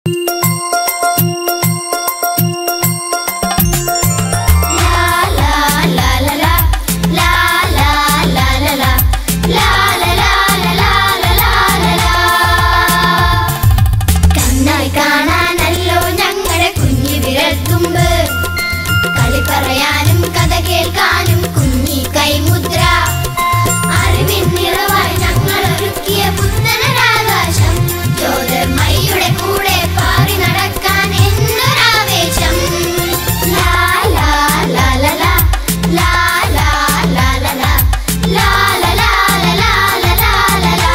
കണ്ണായി കാണാനല്ലോ ഞങ്ങളുടെ കുഞ്ഞു വിരൽത്തുമ്പ് കളി പറയാനും കഥ കേൾക്കാനും കുഞ്ഞി കൈമുദ്ര അറിവിൻ നിറവായി ഞങ്ങൾ ഒരുക്കിയ പുത്തനരാകാശം ജ്യോതിർമയുടെ കൂടെ പാറി നടക്കാൻ എന്നൊരാവേശം ലാ ലാ ലാ ലാ ലാ ലാ ലാ ലാ ലാ ലാ ലാ ലാ ലാ ലാ ലാ ലാ ലാ ലാ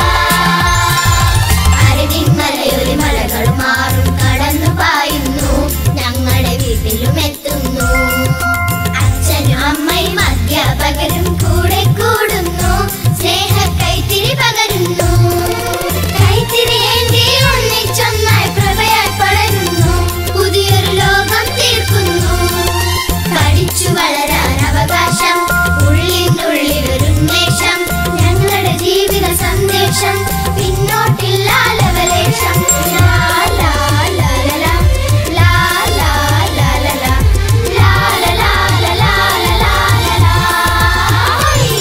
അറിവിൻ മലയൊരു മലകളും മാറും കടന്നു പായുന്നു ഞങ്ങളുടെ വീട്ടിലും എത്തുന്നു അച്ഛനും അമ്മയും അധ്യാപകരും കൂടെ കൂടുന്നു സ്നേഹ കൈത്തിരി പകരുന്നു കൈത്തിരി ഏന്തി ഒന്നിച്ചൊന്നായി പ്രഭയായി പടരുന്നു പുതിയൊരു ലോകം തീർക്കുന്നു പഠിച്ചു വളരാൻ അവകാശം ഉള്ളിനുള്ളിലൊരു ഉന്മേഷം ഞങ്ങളുടെ ജീവിത സന്ദേശം പിന്നോട്ടില്ല ലവലേശം ലാ ലാ ലാ ലാ ലാ ലാ ലാ ലാ ലാ ലാ ലാ ലാ ലാ ലാ ലാ ലാ ലാ ലാ ഹോയ്.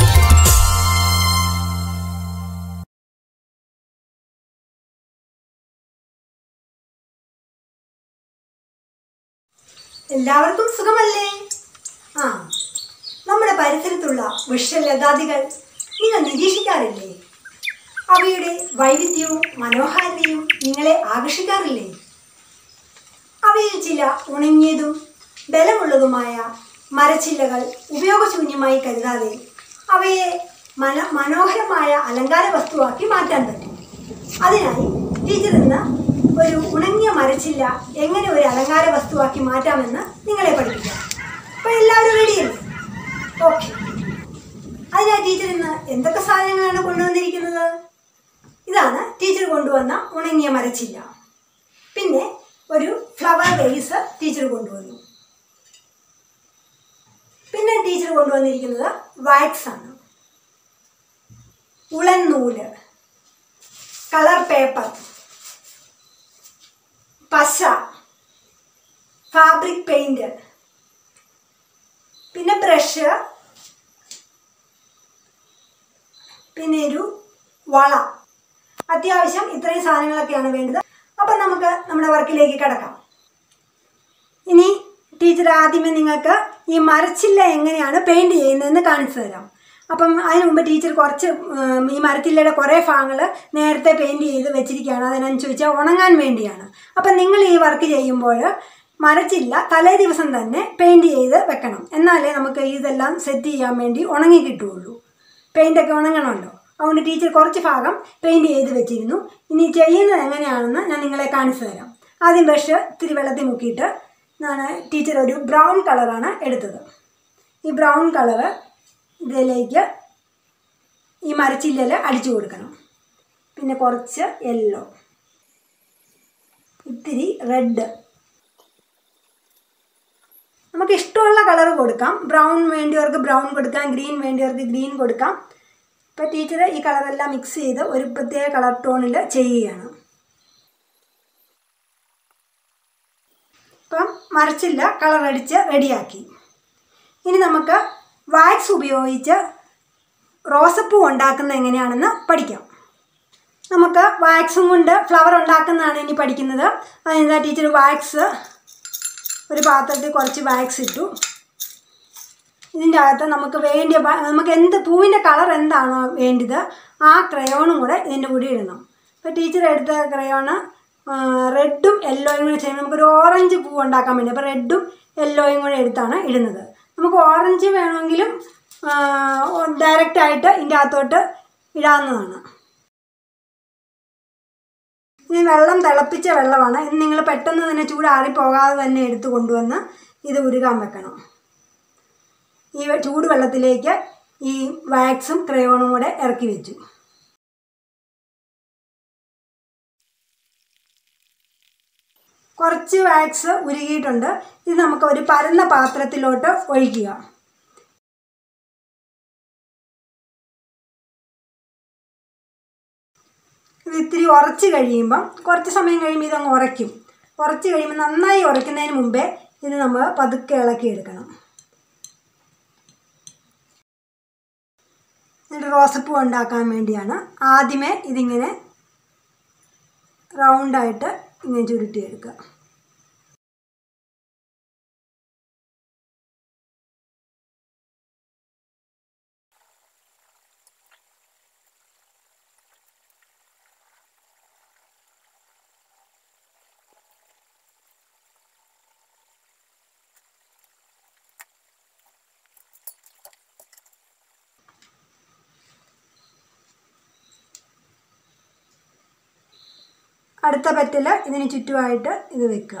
എല്ലാവർക്കും സുഖമല്ലേ ആ നമ്മുടെ പരിസരത്തുള്ള വൃക്ഷലതാദികൾ നിങ്ങൾ നിരീക്ഷിക്കാറില്ലേ അവയുടെ വൈവിധ്യവും മനോഹാരിതയും നിങ്ങളെ ആകർഷിക്കാറില്ലേ അവയിൽ ചില ഉണങ്ങിയതും ബലമുള്ളതുമായ മരച്ചില്ലകൾ ഉപയോഗശൂന്യമായി കരുതാതെ അവയെ മന മനോഹരമായ അലങ്കാര വസ്തുവാക്കി മാറ്റാൻ പറ്റും അതിനായി ടീച്ചർ ഇന്ന് ഒരു ഉണങ്ങിയ മരച്ചില്ല എങ്ങനെ ഒരു അലങ്കാര വസ്തുവാക്കി മാറ്റാമെന്ന് നിങ്ങളെ പഠിപ്പിക്കാം അപ്പോൾ എല്ലാവരും റെഡിയല്ലേ ഓക്കെ അതിനായി ടീച്ചർ ഇന്ന് എന്തൊക്കെ സാധനങ്ങളാണ് കൊണ്ടുവന്നിരിക്കുന്നത് ഇതാണ് ടീച്ചർ കൊണ്ടുവന്ന ഉണങ്ങിയ മരച്ചില്ല പിന്നെ ഒരു ഫ്ലവർ വേസ് ടീച്ചർ കൊണ്ടുവന്നു പിന്നെ ടീച്ചർ കൊണ്ടുവന്നിരിക്കുന്നത് വാക്സ് ആണ് ഉളൻ നൂല് കളർ പേപ്പർ പശ ഫാബ്രിക് പെയിന്റ് പിന്നെ ബ്രഷ് പിന്നെ ഒരു വള അത്യാവശ്യം ഇത്രയും സാധനങ്ങളൊക്കെയാണ് വേണ്ടത് അപ്പം നമുക്ക് നമ്മുടെ വർക്കിലേക്ക് കിടക്കാം ഇനി ടീച്ചർ ആദ്യമേ നിങ്ങൾക്ക് ഈ മരച്ചില്ല എങ്ങനെയാണ് പെയിൻറ് ചെയ്യുന്നതെന്ന് കാണിച്ചു തരാം അപ്പം അതിന് മുമ്പ് ടീച്ചർ കുറച്ച് ഉം, ഈ മരച്ചില്ലയുടെ കുറേ ഭാഗങ്ങൾ നേരത്തെ പെയിൻറ് ചെയ്ത് വെച്ചിരിക്കുകയാണ് അതിനനുസരിച്ച് ചോദിച്ചാൽ ഉണങ്ങാൻ വേണ്ടിയാണ് അപ്പം നിങ്ങൾ ഈ വർക്ക് ചെയ്യുമ്പോൾ മരച്ചില്ല തലേ ദിവസം തന്നെ പെയിൻറ് ചെയ്ത് വെക്കണം എന്നാലേ നമുക്ക് ഇതെല്ലാം സെറ്റ് ചെയ്യാൻ വേണ്ടി ഉണങ്ങി കിട്ടുകയുള്ളൂ പെയിൻ്റൊക്കെ ഉണങ്ങണമല്ലോ അതുകൊണ്ട് ടീച്ചർ കുറച്ച് ഭാഗം പെയിൻറ് ചെയ്ത് വെച്ചിരുന്നു ഇനി ചെയ്യുന്നത് എങ്ങനെയാണെന്ന് ഞാൻ നിങ്ങളെ കാണിച്ചു തരാം ആദ്യം ബ്രഷ് ഇത്തിരി വെള്ളത്തിൽ മുക്കിയിട്ട് ഞാൻ ടീച്ചർ ഒരു ബ്രൗൺ കളറാണ് എടുത്തത് ഈ ബ്രൗൺ കളറ് ഇതിലേക്ക് ഈ മരച്ചില്ലയിൽ അടിച്ചു കൊടുക്കണം പിന്നെ കുറച്ച് യെല്ലോ ഇത്തിരി റെഡ് നമുക്ക് ഇഷ്ടമുള്ള കളർ കൊടുക്കാം ബ്രൗൺ വേണ്ടിയവർക്ക് ബ്രൗൺ കൊടുക്കാം ഗ്രീൻ വേണ്ടിയവർക്ക് ഗ്രീൻ കൊടുക്കാം ഇപ്പോൾ ടീച്ചർ ഈ കളറെല്ലാം മിക്സ് ചെയ്ത് ഒരു പ്രത്യേക കളർ ടോണിൽ ചെയ്യുകയാണ് ഇപ്പം മരച്ചില്ല കളർ അടിച്ച് റെഡിയാക്കി ഇനി നമുക്ക് വാക്സ് ഉപയോഗിച്ച് റോസപ്പൂ ഉണ്ടാക്കുന്നത് എങ്ങനെയാണെന്ന് പഠിക്കാം നമുക്ക് വാക്സും കൊണ്ട് ഫ്ലവർ ഉണ്ടാക്കുന്നതാണ് ഇനി പഠിക്കുന്നത് അതിനെന്താ ടീച്ചർ വാക്സ് ഒരു പാത്രത്തിൽ കുറച്ച് വാക്സ് ഇട്ടു ഇതിൻ്റെ അകത്ത് നമുക്ക് വേണ്ടിയ വ- നമുക്ക് എന്ത് പൂവിൻ്റെ കളർ എന്താണോ വേണ്ടത് ആ ക്രയോണും കൂടെ ഇതിൻ്റെ കൂടെ ഇടണം ഇപ്പോൾ ടീച്ചർ എടുത്ത ക്രയോണ് റെഡും യെല്ലോയും കൂടെ ചെയ്യുമ്പോൾ നമുക്കൊരു ഓറഞ്ച് പൂ ഉണ്ടാക്കാൻ വേണ്ടി അപ്പോൾ റെഡും യെല്ലോയും കൂടെ എടുത്താണ് ഇടുന്നത് നമുക്ക് ഓറഞ്ച് വേണമെങ്കിലും ഡയറക്റ്റ് ആയിട്ട് ഇതിൻ്റെ അകത്തോട്ട് ഇടാവുന്നതാണ് ഇനി വെള്ളം തിളപ്പിച്ച വെള്ളമാണ് ഇത് നിങ്ങൾ പെട്ടെന്ന് തന്നെ ചൂടാറി പോകാതെ തന്നെ എടുത്ത് കൊണ്ടുവന്ന് ഇത് ഉരുകാൻ വെക്കണം ഈ വെ- ചൂട് വെള്ളത്തിലേക്ക് ഈ വാക്സും ക്രയോണും കൂടെ ഇറക്കി വെച്ചു കുറച്ച് വാക്സ് ഉരുകിയിട്ടുണ്ട് ഇത് നമുക്ക് ഒരു പരന്ന പാത്രത്തിലോട്ട് ഒഴിക്കുക ഇത് ഇത്തിരി ഉറച്ച് കഴിയുമ്പം കുറച്ച് സമയം കഴിയുമ്പോൾ ഇതങ്ങ് ഉറയ്ക്കും ഉറച്ച് കഴിയുമ്പോൾ നന്നായി ഉറയ്ക്കുന്നതിന് മുമ്പേ ഇത് നമ്മൾ പതുക്കെ ഇളക്കി എടുക്കണം എന്നിട്ട് റോസപ്പൂ ഉണ്ടാക്കാൻ വേണ്ടിയാണ് ആദ്യമേ ഇതിങ്ങനെ റൗണ്ടായിട്ട് ഇങ്ങനെ ചുരുട്ടിയെടുക്കുക അടുത്ത പറ്റിൽ ഇതിന് ചുറ്റുമായിട്ട് ഇത് വെക്കുക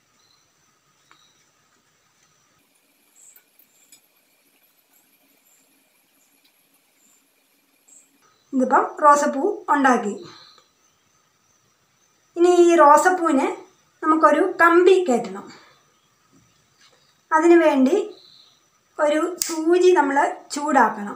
ഇതിപ്പം റോസപ്പൂ ഉണ്ടാക്കി ഇനി ഈ റോസപ്പൂവിന് നമുക്കൊരു കമ്പി കയറ്റണം അതിനു വേണ്ടി ഒരു സൂചി നമ്മൾ ചൂടാക്കണം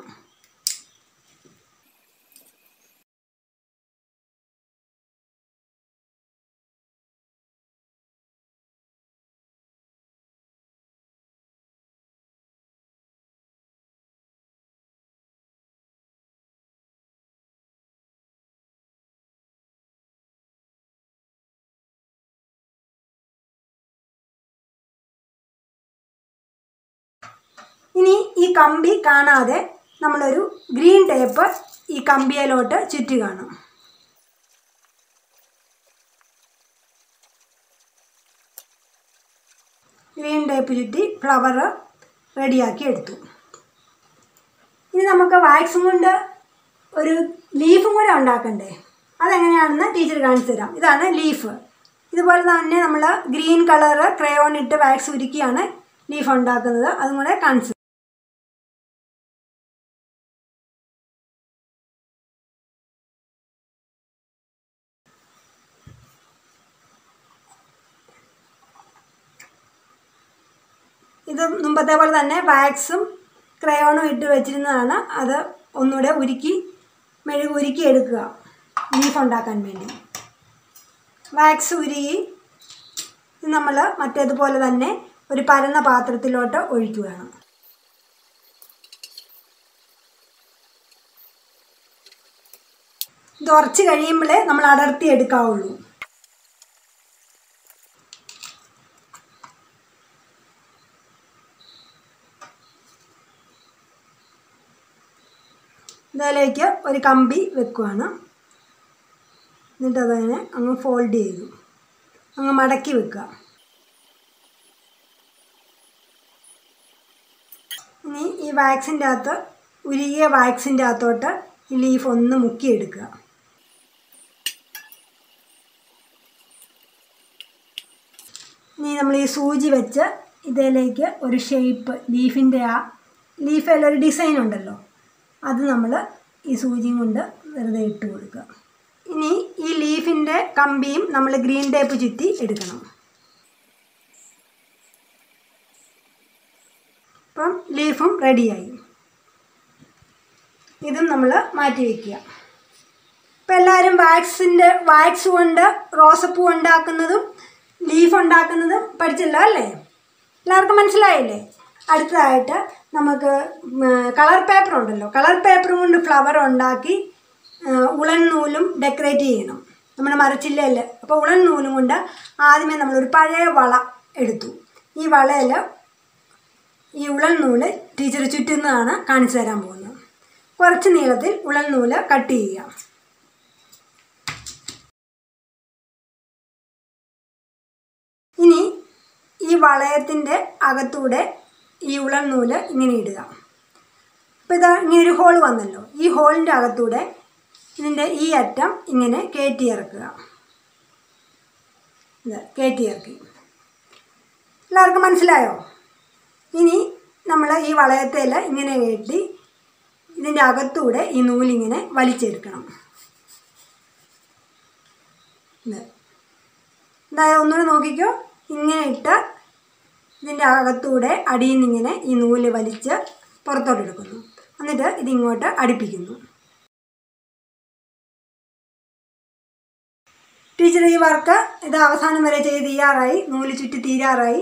ഇനി ഈ കമ്പി കാണാതെ നമ്മളൊരു ഗ്രീൻ ടേപ്പ് ഈ കമ്പിയിലോട്ട് ചുറ്റി കാണും ഗ്രീൻ ടേപ്പ് ചുറ്റി ഫ്ലവർ റെഡിയാക്കി എടുത്തു ഇനി നമുക്ക് വാക്സും കൊണ്ട് ഒരു ലീഫും കൂടെ ഉണ്ടാക്കണ്ടേ അതെങ്ങനെയാണെന്ന് ടീച്ചർ കാണിച്ചു തരാം ഇതാണ് ലീഫ് ഇതുപോലെ തന്നെ നമ്മൾ ഗ്രീൻ കളറ് ക്രയോൺ ഇട്ട് വാക്സ് ഉരുക്കിയാണ് ലീഫ് ഉണ്ടാക്കുന്നത് അതും കൂടെ കാണിച്ചു ഇത് മുമ്പത്തെ പോലെ തന്നെ വാക്സും ക്രയോണും ഇട്ട് വെച്ചിരുന്നതാണ് അത് ഒന്നുകൂടെ ഉരുക്കി മെഴുക് ഉരുക്കി എടുക്കുക ലീഫ് ഉണ്ടാക്കാൻ വേണ്ടി വാക്സ് ഉരുകി നമ്മൾ മറ്റേതുപോലെ തന്നെ ഒരു പരന്ന പാത്രത്തിലോട്ട് ഒഴിക്കുകയാണ് ഇത് ഉറച്ച് കഴിയുമ്പോഴേ നമ്മൾ അടർത്തി എടുക്കാവുള്ളൂ ഇതിലേക്ക് ഒരു കമ്പി വെക്കുവാണ് എന്നിട്ട് അതങ്ങനെ അങ്ങ് ഫോൾഡ് ചെയ്തു അങ്ങ് മടക്കി വെക്കുക ഇനി ഈ വാക്സിൻ്റെ അകത്ത് ഉരുകിയ വാക്സിൻ്റെ അകത്തോട്ട് ഈ ലീഫ് ഒന്ന് മുക്കിയെടുക്കുക ഇനി നമ്മൾ ഈ സൂചി വെച്ച് ഇതിലേക്ക് ഒരു ഷേപ്പ് ലീഫിൻ്റെ ആ ലീഫിൽ ഒരു ഡിസൈൻ ഉണ്ടല്ലോ അത് നമ്മൾ ഈ സൂചിയും കൊണ്ട് വെറുതെ ഇട്ട് കൊടുക്കുക ഇനി ഈ ലീഫിൻ്റെ കമ്പിയും നമ്മൾ ഗ്രീൻ ടേപ്പ് ചുറ്റി എടുക്കണം അപ്പം ലീഫും റെഡിയായി ഇതും നമ്മൾ മാറ്റി വയ്ക്കുക ഇപ്പം എല്ലാവരും വാക്സിൻ്റെ വാക്സ് കൊണ്ട് റോസപ്പൂ ഉണ്ടാക്കുന്നതും ലീഫ് ഉണ്ടാക്കുന്നതും പഠിച്ചല്ലോ അല്ലേ എല്ലാവർക്കും മനസ്സിലായില്ലേ അടുത്തതായിട്ട് നമുക്ക് കളർ പേപ്പർ ഉണ്ടല്ലോ കളർ പേപ്പറും കൊണ്ട് ഫ്ലവർ ഉണ്ടാക്കി ആ, ഉളൻ നൂലും ഡെക്കറേറ്റ് ചെയ്യണം നമ്മൾ മരച്ചില്ലയല്ലേ അപ്പോൾ ഉളൻ നൂലും കൊണ്ട് ആദ്യമേ നമ്മളൊരു പഴയ വള എടുത്തു ഈ വളയിൽ ഈ ഉളൻ നൂല് ടീച്ചർ ചുറ്റുന്നതാണ് കാണിച്ചു തരാൻ പോകുന്നത് കുറച്ച് നീളത്തിൽ ഉളൻ നൂല് കട്ട് ചെയ്യുക ഇനി ഈ വളയത്തിൻ്റെ അകത്തൂടെ ഈ ഉളൻ നൂല് ഇങ്ങനെ ഇടുക അപ്പോൾ ഇതാ ഇങ്ങനെ ഒരു ഹോൾ വന്നല്ലോ ഈ ഹോളിൻ്റെ അകത്തൂടെ ഇതിൻ്റെ ഈ അറ്റം ഇങ്ങനെ കയറ്റി ഇറക്കുക ഇത് കയറ്റി ഇറക്കി എല്ലാവർക്കും മനസ്സിലായോ ഇനി നമ്മൾ ഈ വളയത്തേൽ ഇങ്ങനെ കയറ്റി ഇതിൻ്റെ അകത്തൂടെ ഈ നൂലിങ്ങനെ വലിച്ചെടുക്കണം ഇത് അതായത് ഒന്നുകൂടെ നോക്കിക്കോ ഇങ്ങനെ ഇട്ട് ഇതിൻ്റെ അകത്തൂടെ അടിയിൽ നിന്നിങ്ങനെ ഈ നൂല് വലിച്ച് പുറത്തോട്ട് എടുക്കുന്നു എന്നിട്ട് ഇതിങ്ങോട്ട് അടുപ്പിക്കുന്നു ടീച്ചർ ഈ വർക്ക് ഇത് അവസാനം വരെ ചെയ്ത് തീരാറായി നൂല് ചുറ്റി തീരാറായി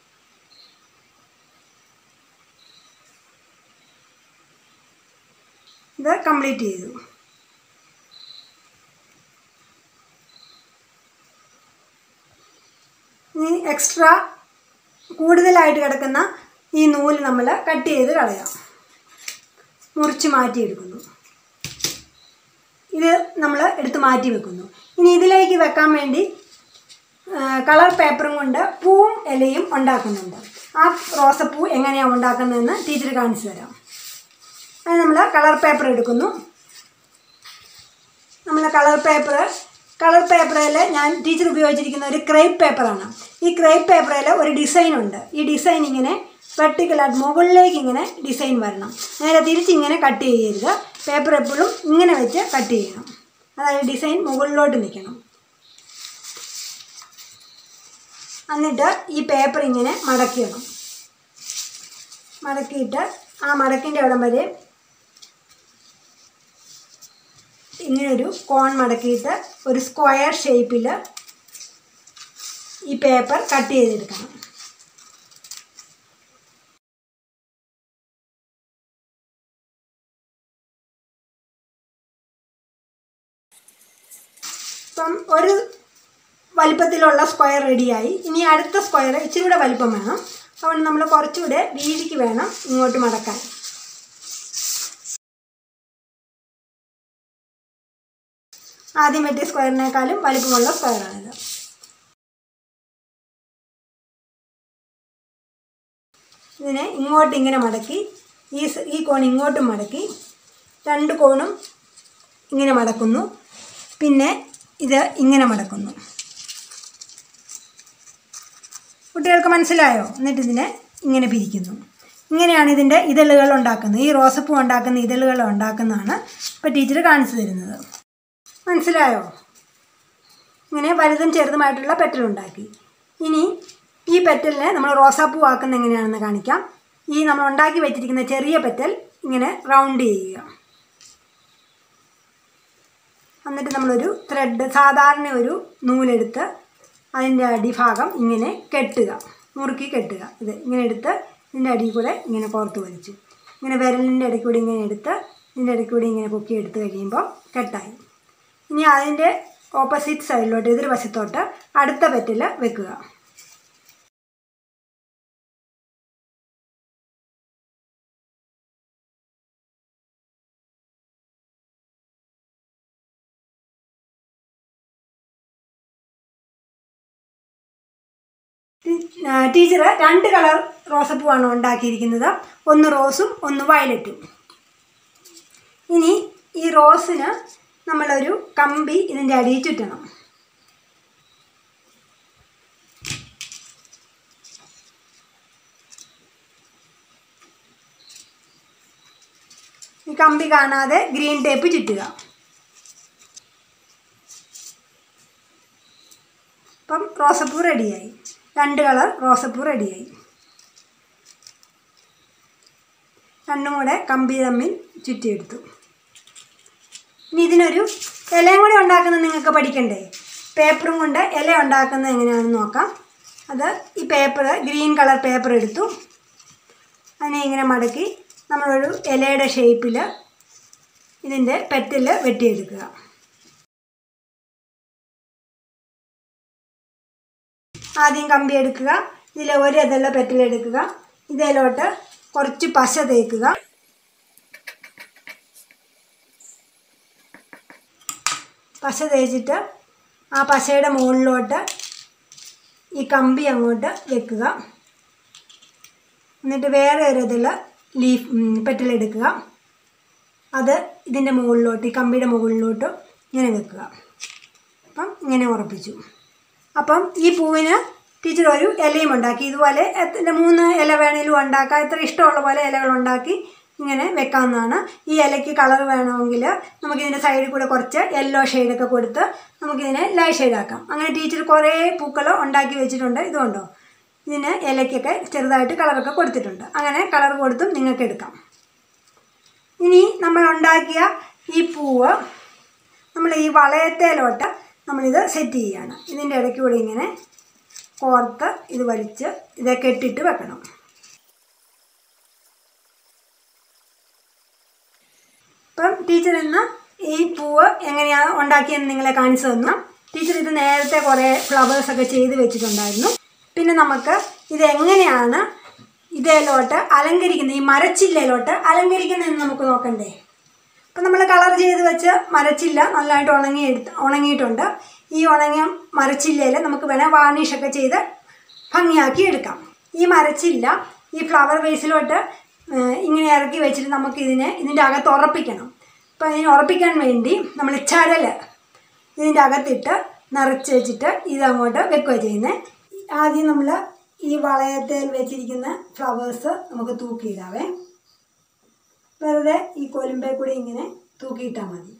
ഇത് കംപ്ലീറ്റ് ചെയ്തു ഇനി എക്സ്ട്രാ കൂടുതലായിട്ട് കിടക്കുന്ന ഈ നൂല് നമ്മൾ കട്ട് ചെയ്ത് കളയാം മുറിച്ച് മാറ്റിയെടുക്കുന്നു ഇത് നമ്മൾ എടുത്ത് മാറ്റി വെക്കുന്നു ഇനി ഇതിലേക്ക് വെക്കാൻ വേണ്ടി കളർ പേപ്പറും കൊണ്ട് പൂവും ഇലയും ഉണ്ടാക്കുന്നുണ്ട് ആ റോസപ്പൂ എങ്ങനെയാണ് ഉണ്ടാക്കുന്നതെന്ന് ടീച്ചർ കാണിച്ചു തരാം അത് നമ്മൾ കളർ പേപ്പർ എടുക്കുന്നു നമ്മൾ കളർ പേപ്പർ കളർ പേപ്പറിൽ ഞാൻ ടീച്ചർ ഉപയോഗിച്ചിരിക്കുന്ന ഒരു ക്രേപ്പ് പേപ്പറാണ് ഈ ക്രേപ്പ് പേപ്പറിൽ ഒരു ഡിസൈൻ ഉണ്ട് ഈ ഡിസൈൻ ഇങ്ങനെ വെർട്ടിക്കലായിട്ട് മുകളിലേക്ക് ഇങ്ങനെ ഡിസൈൻ വരണം നേരെ തിരിച്ചിങ്ങനെ കട്ട് ചെയ്യരുത് പേപ്പർ എപ്പോഴും ഇങ്ങനെ വെച്ച് കട്ട് ചെയ്യണം അതായത് ഡിസൈൻ മുകളിലോട്ട് നിൽക്കണം എന്നിട്ട് ഈ പേപ്പർ ഇങ്ങനെ മടക്കിയിടണം മടക്കിയിട്ട് ആ മടക്കിൻ്റെ അവിടം വരെ ഇങ്ങനൊരു കോൺ മടക്കിയിട്ട് ഒരു സ്ക്വയർ ഷേപ്പിൽ ഈ പേപ്പർ കട്ട് ചെയ്തെടുക്കണം ഇപ്പം ഒരു വലിപ്പത്തിലുള്ള സ്ക്വയർ റെഡിയായി ഇനി അടുത്ത സ്ക്വയർ ഇച്ചിരി കൂടെ വലിപ്പം വേണം അതുകൊണ്ട് നമ്മൾ കുറച്ചുകൂടെ വീതിക്ക് വേണം ഇങ്ങോട്ട് മടക്കാൻ ആദ്യം വെട്ടിയ സ്ക്വയറിനേക്കാളും വലിപ്പമുള്ള സ്ക്വയറാണിത് ഇതിനെ ഇങ്ങോട്ട് ഇങ്ങനെ മടക്കി ഈ സ് ഈ കോൺ ഇങ്ങോട്ടും മടക്കി രണ്ട് കോണും ഇങ്ങനെ മടക്കുന്നു പിന്നെ ഇത് ഇങ്ങനെ മടക്കുന്നു കുട്ടികൾക്ക് മനസ്സിലായോ എന്നിട്ട് ഇതിനെ ഇങ്ങനെ പിരിക്കുന്നു ഇങ്ങനെയാണ് ഇതിൻ്റെ ഇതളുകൾ ഉണ്ടാക്കുന്നത് ഈ റോസപ്പൂ ഉണ്ടാക്കുന്ന ഇതളുകൾ ഉണ്ടാക്കുന്നതാണ് ഇപ്പോൾ ടീച്ചർ കാണിച്ചു തരുന്നത് മനസ്സിലായോ ഇങ്ങനെ വലുതും ചെറുതുമായിട്ടുള്ള പെറ്റലുണ്ടാക്കി ഇനി ഈ പെറ്റലിനെ നമ്മൾ റോസാപ്പൂ ആക്കുന്ന എങ്ങനെയാണെന്ന് കാണിക്കാം ഈ നമ്മൾ ഉണ്ടാക്കി വെച്ചിരിക്കുന്ന ചെറിയ പെറ്റൽ ഇങ്ങനെ റൗണ്ട് ചെയ്യുക എന്നിട്ട് നമ്മളൊരു ത്രെഡ് സാധാരണ ഒരു നൂലെടുത്ത് അതിൻ്റെ അടിഭാഗം ഇങ്ങനെ കെട്ടുക മുറുക്കി കെട്ടുക ഇത് ഇങ്ങനെ എടുത്ത് ഇതിൻ്റെ അടിയിൽ കൂടെ ഇങ്ങനെ കോർത്ത് വലിച്ചു ഇങ്ങനെ വിരലിൻ്റെ ഇടയ്ക്ക് കൂടി ഇങ്ങനെ എടുത്ത് ഇതിൻ്റെ ഇടയ്ക്ക് കൂടി ഇങ്ങനെ പൊക്കി എടുത്ത് കഴിയുമ്പോൾ കെട്ടായി ഇനി അതിൻ്റെ ഓപ്പോസിറ്റ് സൈഡിലോട്ട് എതിർ വശത്തോട്ട് അടുത്ത പെറ്റിൽ വെക്കുക ടീച്ചർ രണ്ട് കളർ റോസപ്പൂവാണ് ഉണ്ടാക്കിയിരിക്കുന്നത് ഒന്ന് റോസും ഒന്ന് വയലറ്റും ഇനി ഈ റോസിന് നമ്മളൊരു കമ്പി ഇതിൻ്റെ അടിയിൽ ചുറ്റണം ഈ കമ്പി കാണാതെ ഗ്രീൻ ടേപ്പ് ചുറ്റുക അപ്പം റോസപ്പൂ റെഡിയായി രണ്ട് കളർ റോസപ്പൂ റെഡിയായി രണ്ടും കൂടെ കമ്പി തമ്മിൽ ചുറ്റിയെടുത്തു ഇനി ഇതിനൊരു ഇലയും കൂടി ഉണ്ടാക്കുന്നത് നിങ്ങൾക്ക് പഠിക്കണ്ടേ പേപ്പറും കൊണ്ട് ഇല ഉണ്ടാക്കുന്നത് എങ്ങനെയാണെന്ന് നോക്കാം അത് ഈ പേപ്പർ ഗ്രീൻ കളർ പേപ്പർ എടുത്തു അതിനെ ഇങ്ങനെ മടക്കി നമ്മളൊരു ഇലയുടെ ഷേപ്പിൽ ഇതിൻ്റെ പെറ്റിൽ വെട്ടിയെടുക്കുക ആദ്യം കമ്പി എടുക്കുക ഇതിൽ ഒരു ഇതുള്ള പെറ്റിലെടുക്കുക ഇതിലോട്ട് കുറച്ച് പശ തേക്കുക പശ തേച്ചിട്ട് ആ പശയുടെ മുകളിലോട്ട് ഈ കമ്പി അങ്ങോട്ട് വെക്കുക എന്നിട്ട് വേറെ ഒരു ഇതിൽ ലീഫ് പെറ്റലെടുക്കുക അത് ഇതിൻ്റെ മുകളിലോട്ട് ഈ കമ്പിയുടെ മുകളിലോട്ട് ഇങ്ങനെ വെക്കുക അപ്പം ഇങ്ങനെ ഉറപ്പിച്ചു അപ്പം ഈ പൂവിന് ടീച്ചർ ഒരു ഇലയും ഉണ്ടാക്കി ഇതുപോലെ എത്ര മൂന്ന് ഇല വേണേലും ഉണ്ടാക്കാം എത്ര ഇഷ്ടമുള്ള പോലെ ഇലകൾ ഉണ്ടാക്കി ഇങ്ങനെ വെക്കാവുന്നതാണ് ഈ ഇലയ്ക്ക് കളർ വേണമെങ്കിൽ നമുക്കിതിൻ്റെ സൈഡിൽ കൂടെ കുറച്ച് യെല്ലോ ഷെയ്ഡൊക്കെ കൊടുത്ത് നമുക്കിതിനെ ലൈറ്റ് ഷെയ്ഡാക്കാം അങ്ങനെ ടീച്ചർ കുറേ പൂക്കൾ ഉണ്ടാക്കി വെച്ചിട്ടുണ്ട് ഇതുകൊണ്ടോ ഇതിന് ഇലയ്ക്കൊക്കെ ചെറുതായിട്ട് കളറൊക്കെ കൊടുത്തിട്ടുണ്ട് അങ്ങനെ കളർ കൊടുത്തും നിങ്ങൾക്ക് എടുക്കാം ഇനി നമ്മൾ ഉണ്ടാക്കിയ ഈ പൂവ് നമ്മൾ ഈ വളയത്തേലോട്ട് നമ്മളിത് സെറ്റ് ചെയ്യുകയാണ് ഇതിൻ്റെ ഇടയ്ക്കൂടെ ഇങ്ങനെ കോർത്ത് ഇത് വലിച്ച് ഇതൊക്കെ ഇട്ടിട്ട് വെക്കണം ഇപ്പം ടീച്ചർ ഇന്ന് ഈ പൂവ് എങ്ങനെയാണ് ഉണ്ടാക്കിയെന്ന് നിങ്ങളെ കാണിച്ചു തന്നു ടീച്ചർ ഇത് നേരത്തെ കുറേ ഫ്ലവേഴ്സ് ഒക്കെ ചെയ്ത് വെച്ചിട്ടുണ്ടായിരുന്നു പിന്നെ നമുക്ക് ഇത് എങ്ങനെയാണ് ഇതേലോട്ട് അലങ്കരിക്കുന്നത് ഈ മരച്ചില്ലയിലോട്ട് അലങ്കരിക്കുന്നതെന്ന് നമുക്ക് നോക്കണ്ടേ അപ്പം നമ്മൾ കളർ ചെയ്ത് വെച്ച് മരച്ചില്ല നല്ലതായിട്ട് ഉണങ്ങി എടുത്ത് ഉണങ്ങിയിട്ടുണ്ട് ഈ ഉണങ്ങിയ മരച്ചില്ലയിൽ നമുക്ക് വേണേൽ വാർണിഷൊക്കെ ചെയ്ത് ഭംഗിയാക്കി എടുക്കാം ഈ മരച്ചില്ല ഈ ഫ്ലവർ വേസിലോട്ട് ഏഹ്, ഇങ്ങനെ ഇറക്കി വെച്ചിട്ട് നമുക്ക് ഇതിനെ ഇതിൻ്റെ അകത്ത് ഉറപ്പിക്കണം അപ്പം ഇതിനെ ഉറപ്പിക്കാൻ വേണ്ടി നമ്മൾ ചരൽ ഇതിൻ്റെ അകത്തിട്ട് നിറച്ച് വെച്ചിട്ട് ഇതങ്ങോട്ട് വെക്കുക ചെയ്യുന്നത് ആദ്യം നമ്മൾ ഈ വളയത്തിൽ വെച്ചിരിക്കുന്ന ഫ്ലവേഴ്സ് നമുക്ക് തൂക്കിയിടാവേ വെറുതെ ഈ കൊലുമ്പേ കൂടി ഇങ്ങനെ തൂക്കിയിട്ടാൽ മതി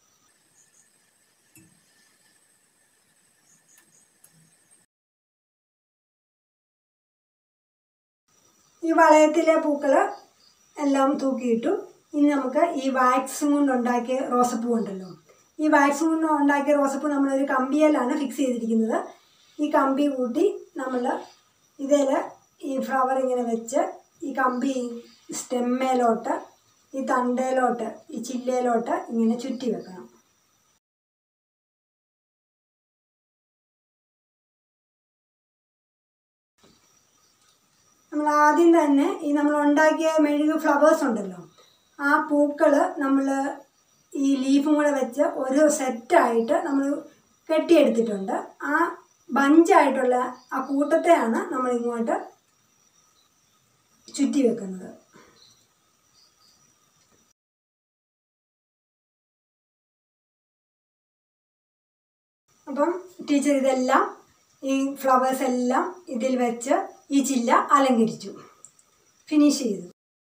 ഈ വളയത്തിലെ പൂക്കൾ എല്ലാം തൂക്കിയിട്ടു ഇനി നമുക്ക് ഈ വാക്സും കൊണ്ട് ഉണ്ടാക്കിയ റോസപ്പൂ ഉണ്ടല്ലോ ഈ വാക്സും കൊണ്ട് ഉണ്ടാക്കിയ റോസപ്പൂ നമ്മളൊരു കമ്പിയിലാണ് ഫിക്സ് ചെയ്തിരിക്കുന്നത് ഈ കമ്പി കൂട്ടി നമ്മൾ ഇതിൽ ഈ ഫ്ലവർ ഇങ്ങനെ വെച്ച് ഈ കമ്പി സ്റ്റെമ്മയിലോട്ട് ഈ തണ്ടയിലോട്ട് ഈ ചില്ലയിലോട്ട് ഇങ്ങനെ ചുറ്റി വെക്കണം നമ്മൾ ആദ്യം തന്നെ ഈ നമ്മൾ ഉണ്ടാക്കിയ മെഴുക് ഫ്ലവേഴ്സ് ഉണ്ടല്ലോ ആ പൂക്കൾ നമ്മൾ ഈ ലീഫും കൂടെ വെച്ച് ഒരു സെറ്റായിട്ട് നമ്മൾ കെട്ടിയെടുത്തിട്ടുണ്ട് ആ ബഞ്ചായിട്ടുള്ള ആ കൂട്ടത്തെയാണ് നമ്മൾ ഇങ്ങോട്ട് ചുറ്റി വെക്കുന്നത് അപ്പം ടീച്ചർ ഇതെല്ലാം ഈ ഫ്ലവേഴ്സ് എല്ലാം ഇതിൽ വെച്ച് ഈ ചില്ല അലങ്കരിച്ചു ഫിനിഷ് ചെയ്തു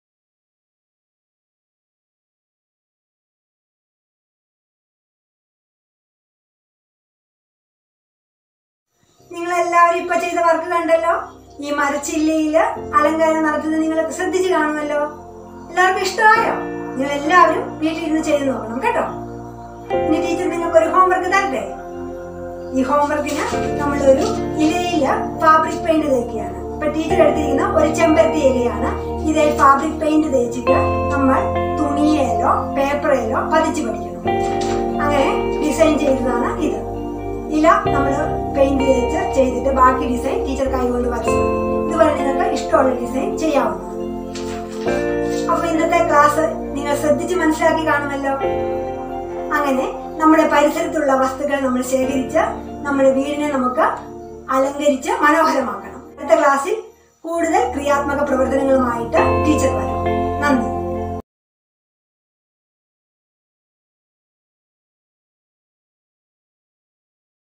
നിങ്ങളെല്ലാവരും ഇപ്പൊ ചെയ്ത വർക്ക് കണ്ടല്ലോ ഈ മരച്ചില്ലയിൽ അലങ്കാരം നടത്തുന്നത് നിങ്ങൾ ശ്രദ്ധിച്ചു കാണുമല്ലോ എല്ലാവർക്കും ഇഷ്ടമായോ നിങ്ങൾ എല്ലാവരും വീട്ടിലിരുന്ന് ചെയ്ത് നോക്കണം കേട്ടോ ഇനി ടീച്ചർ നിങ്ങൾക്ക് ഒരു ഹോംവർക്ക് തരട്ടെ ഈ ഹോംവർക്കിന് നമ്മളൊരു ഇലയില് ഫാബ്രിക് പെയിന്റ് തേക്കുകയാണ് ഇപ്പൊ ടീച്ചർ എടുത്തിരിക്കുന്ന ഒരു ചെമ്പരത്തി ഇലയാണ് ഇതിൽ ഫാബ്രിക് പെയിന്റ് തേച്ചിട്ട് നമ്മൾ തുണിയേലോ പേപ്പറിലോ പതിച്ച് പഠിക്കണം അങ്ങനെ ഡിസൈൻ ചെയ്തതാണ് ഇത് ഇല നമ്മൾ പെയിന്റ് തേച്ച് ചെയ്തിട്ട് ബാക്കി ഡിസൈൻ ടീച്ചർ കൈകൊണ്ട് വരച്ചു ഇതുപോലെ നിങ്ങൾക്ക് ഇഷ്ടമുള്ള ഡിസൈൻ ചെയ്യാവുന്നതാണ് അപ്പൊ ഇന്നത്തെ ക്ലാസ് നിങ്ങൾ ശ്രദ്ധിച്ച് മനസ്സിലാക്കി കാണുമല്ലോ അങ്ങനെ നമ്മുടെ പരിസരത്തുള്ള വസ്തുക്കൾ നമ്മൾ ശേഖരിച്ച് നമ്മുടെ വീടിനെ നമുക്ക് അലങ്കരിച്ച് മനോഹരമാക്കണം അടുത്ത ക്ലാസ്സിൽ കൂടുതൽ ക്രിയാത്മക പ്രവർത്തനങ്ങളുമായിട്ട് ടീച്ചർ വരാം നന്ദി